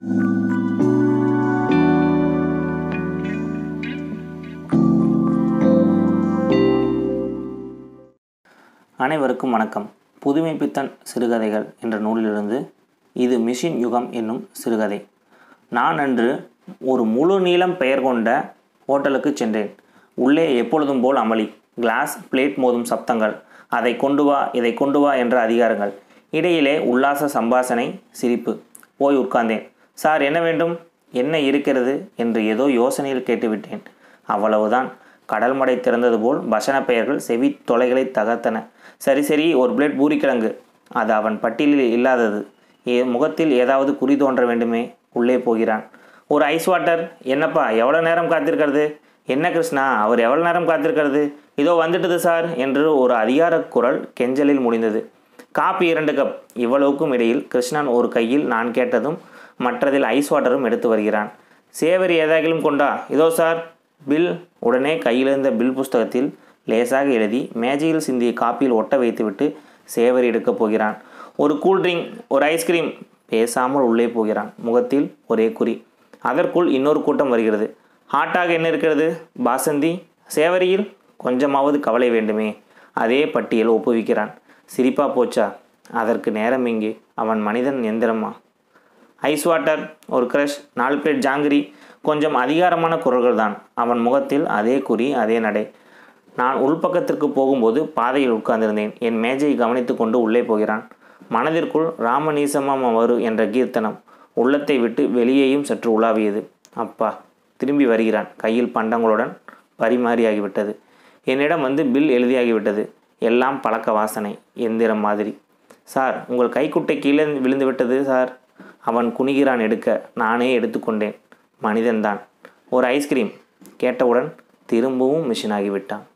அனைவருக்கும் வணக்கம் புதுமை பித்தன் சிறுகதைகள் என்ற நூலிலிருந்து இது மிஷின் யுகம் என்னும் சிறுகதை நான் அன்று ஒரு முழு நீளம் பெயர் கொண்ட ஹோட்டலுக்கு சென்றேன் உள்ளே எப்பொழுதும் போல் அமளி கிளாஸ் பிளேட் மோதும் சப்தங்கள் அதை கொண்டு வா இதை கொண்டு வா என்ற அதிகாரங்கள் இடையிலே உல்லாச சம்பாசனை சிரிப்பு போய் உட்கார்ந்தேன் சார் என்ன வேண்டும் என்ன இருக்கிறது என்று ஏதோ யோசனையில் கேட்டுவிட்டேன் அவ்வளவுதான் கடல் மடை திறந்தது போல் பசன பெயர்கள் செவி தொலைகளை தகர்த்தன சரி சரி ஒரு பிளேட் பூரிக்கிழங்கு அது அவன் பட்டியலில் இல்லாதது ஏ முகத்தில் ஏதாவது குறி தோன்ற வேண்டுமே உள்ளே போகிறான் ஒரு ஐஸ் வாட்டர் என்னப்பா எவ்வளோ நேரம் காத்திருக்கிறது என்ன கிருஷ்ணா அவர் எவ்வளோ நேரம் காத்திருக்கிறது இதோ வந்துட்டுது சார் என்று ஒரு அதிகார குரல் கெஞ்சலில் முடிந்தது காப்பி இரண்டு கப் இவ்வளவுக்கும் இடையில் கிருஷ்ணன் ஒரு கையில் நான் கேட்டதும் மற்றதில் ஐஸ் வாட்டரும் எடுத்து வருகிறான் சேவரி ஏதாகிலும் கொண்டா இதோ சார் பில் உடனே கையிலிருந்த பில் புஸ்தகத்தில் லேசாக எழுதி மேஜையில் சிந்திய காப்பியில் ஒட்ட வைத்துவிட்டு சேவரி எடுக்கப் போகிறான் ஒரு கூல்ட்ரிங்க் ஒரு ஐஸ்கிரீம் பேசாமல் உள்ளே போகிறான் முகத்தில் ஒரே குறி அதற்குள் இன்னொரு கூட்டம் வருகிறது ஹாட்டாக என்ன இருக்கிறது பாசந்தி சேவரியில் கொஞ்சமாவது கவலை வேண்டுமே அதே பட்டியல் ஒப்புவிக்கிறான் சிரிப்பா போச்சா அதற்கு நேரம் இங்கே அவன் மனிதன் எந்திரமா ஐஸ் வாட்டர் ஒரு க்ரஷ் நாலு பிளேட் ஜாங்கிரி கொஞ்சம் அதிகாரமான குரல்கள் தான் அவன் முகத்தில் அதே குறி அதே நடை நான் உள்பக்கத்திற்கு போகும்போது பாதையில் உட்கார்ந்திருந்தேன் என் மேஜையை கவனித்து கொண்டு உள்ளே போகிறான் மனதிற்குள் ராமநீசமம் வரு என்ற கீர்த்தனம் உள்ளத்தை விட்டு வெளியேயும் சற்று உலாவியது அப்பா திரும்பி வருகிறான் கையில் பண்டங்களுடன் பரிமாறியாகிவிட்டது என்னிடம் வந்து பில் எழுதியாகிவிட்டது எல்லாம் பழக்க வாசனை எந்திரம் மாதிரி சார் உங்கள் கைக்குட்டை கீழே விழுந்து விட்டது சார் அவன் குனிகிறான் எடுக்க நானே எடுத்துக்கொண்டேன் மனிதன்தான் ஒரு ஐஸ்கிரீம் கேட்டவுடன் திரும்பவும் மிஷின் ஆகிவிட்டான்